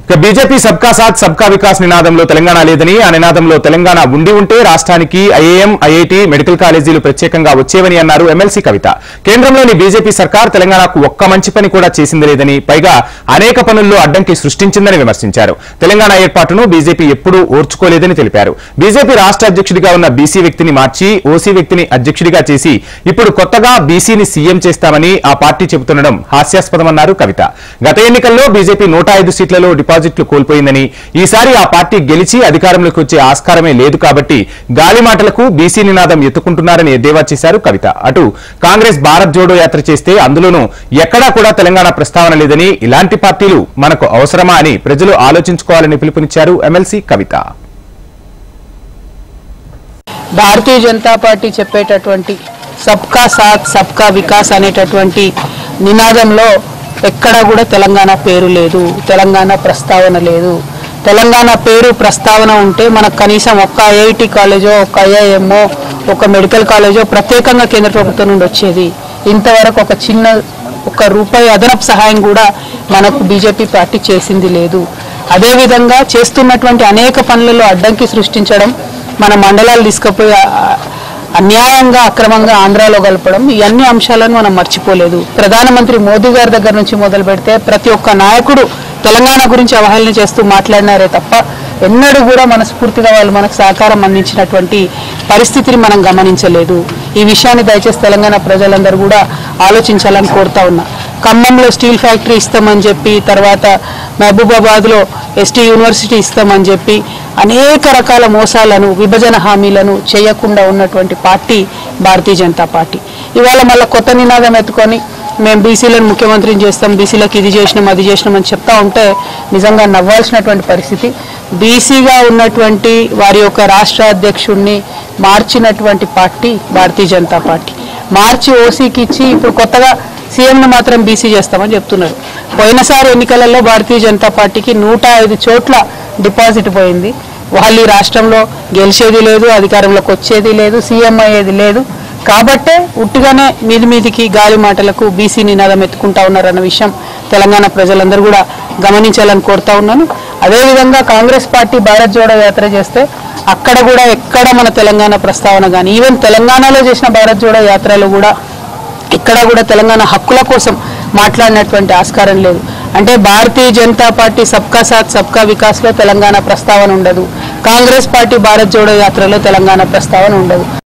ఇక బీజేపీ సబ్కా సాత్ సబ్కా వికాస్ నినాదంలో తెలంగాణ లేదని ఆ నినాదంలో తెలంగాణ ఉండి ఉంటే రాష్ట్రానికి ఐఏఎం ఐఐటి మెడికల్ కాలేజీలు ప్రత్యేకంగా వచ్చేవని అన్నారు ఎమ్మెల్సీ కవిత కేంద్రంలోని బీజేపీ సర్కార్ తెలంగాణకు ఒక్క మంచి పని కూడా చేసింది లేదని పైగా అనేక పనుల్లో అడ్డంకి సృష్టించిందని విమర్శించారు తెలంగాణ ఏర్పాటును బీజేపీ ఎప్పుడూ ఓర్చుకోలేదని తెలిపారు బీజేపీ రాష్ట్ర అధ్యక్షుడిగా ఉన్న బీసీ వ్యక్తిని మార్చి ఓసీ వ్యక్తిని అధ్యక్షుడిగా చేసి ఇప్పుడు కొత్తగా బీసీని సీఎం చేస్తామని ఆ పార్టీ చెబుతుండడం హాస్యాస్పదమన్నారు కవిత గత ఎన్నికల్లో బీజేపీ నూట ఐదు సీట్లలో డిపాజిట్లు కోల్పోయిందని ఈసారి ఆ పార్టీ గెలిచి అధికారంలోకి వచ్చే ఆస్కారమే లేదు కాబట్టి గాలి మాటలకు బీసీ నినాదం ఎత్తుకుంటున్నారని ఎద్దేవా చేశారు కవిత అటు కాంగ్రెస్ భారత్ జోడో యాత్ర చేస్తే అందులోనూ ఎక్కడా కూడా తెలంగాణ ప్రస్తావన లేదని ఇలాంటి పార్టీలు మనకు అవసరమా అని ప్రజలు ఆలోచించుకోవాలని పిలుపునిచ్చారు ఎమ్మెల్సీ కవిత భారతీయ జనతా పార్టీ చెప్పేటటువంటి సబ్కా సాత్ సబ్కా వికాస్ అనేటటువంటి నినాదంలో ఎక్కడా కూడా తెలంగాణ పేరు లేదు తెలంగాణ ప్రస్తావన లేదు తెలంగాణ పేరు ప్రస్తావన ఉంటే మనకు కనీసం ఒక్క ఐఐటి కాలేజో ఒక ఐఐఎంఓ ఒక మెడికల్ కాలేజో ప్రత్యేకంగా కేంద్ర ప్రభుత్వం నుండి వచ్చేది ఇంతవరకు ఒక చిన్న ఒక రూపాయి అదనపు సహాయం కూడా మనకు బీజేపీ పార్టీ చేసింది లేదు అదేవిధంగా చేస్తున్నటువంటి అనేక పనులలో అడ్డంకి సృష్టించడం మన మండలాలు తీసుకుపోయి ఆ- ఆ- అన్యాయంగా అక్రమంగా ఆంధ్రాలో కలపడం ఈ అన్ని అంశాలను మనం మర్చిపోలేదు ప్రధానమంత్రి మోదీ గారి దగ్గర నుంచి మొదలు పెడితే ప్రతి ఒక్క నాయకుడు తెలంగాణ గురించి అవహేళన చేస్తూ మాట్లాడినారే తప్ప ఎన్నడూ కూడా మనస్ఫూర్తిగా వాళ్ళు మనకు సహకారం అందించినటువంటి పరిస్థితిని మనం గమనించలేదు ఈ విషయాన్ని దయచేసి తెలంగాణ ప్రజలందరూ కూడా ఆలోచించాలని కోరుతా ఉన్నా ఖమ్మంలో స్టీల్ ఫ్యాక్టరీ ఇస్తామని చెప్పి తర్వాత మహబూబాబాద్లో ఎస్టీ యూనివర్సిటీ ఇస్తామని చెప్పి అనేక రకాల మోసాలను విభజన హామీలను చేయకుండా ఉన్నటువంటి పార్టీ భారతీయ జనతా పార్టీ ఇవాళ మళ్ళీ కొత్త నినాదం ఎత్తుకొని మేము బీసీలను ముఖ్యమంత్రిని చేస్తాం బీసీలకు ఇది చేసినాం అది చేసినాం అని చెప్తా ఉంటే నిజంగా నవ్వాల్సినటువంటి పరిస్థితి బీసీగా ఉన్నటువంటి వారి యొక్క రాష్ట్ర అధ్యక్షుడిని మార్చినటువంటి పార్టీ భారతీయ జనతా పార్టీ మార్చి ఓసీకి ఇచ్చి ఇప్పుడు కొత్తగా సీఎంను మాత్రం బీసీ చేస్తామని చెప్తున్నారు పోయినసారి ఎన్నికలలో భారతీయ జనతా పార్టీకి నూట ఐదు చోట్ల డిపాజిట్ పోయింది వాళ్ళు ఈ రాష్ట్రంలో గెలిచేది లేదు అధికారంలోకి వచ్చేది లేదు సీఎం అయ్యేది లేదు కాబట్టే ఉట్టిగానే మీది మీదికి గాలి మాటలకు బీసీ నినాదం ఎత్తుకుంటా ఉన్నారన్న విషయం తెలంగాణ ప్రజలందరూ కూడా గమనించాలని కోరుతా ఉన్నాను అదేవిధంగా కాంగ్రెస్ పార్టీ భారత్ జోడో యాత్ర చేస్తే అక్కడ కూడా ఎక్కడ మన తెలంగాణ ప్రస్తావన కానీ ఈవెన్ తెలంగాణలో చేసిన భారత్ జోడో యాత్రలో కూడా ఇక్కడ కూడా తెలంగాణ హక్కుల కోసం మాట్లాడినటువంటి ఆస్కారం లేదు అంటే భారతీయ జనతా పార్టీ సబ్కా సాత్ సబ్కా వికాస్లో తెలంగాణ ప్రస్తావన ఉండదు కాంగ్రెస్ పార్టీ భారత్ జోడో యాత్రలో తెలంగాణ ప్రస్తావన ఉండదు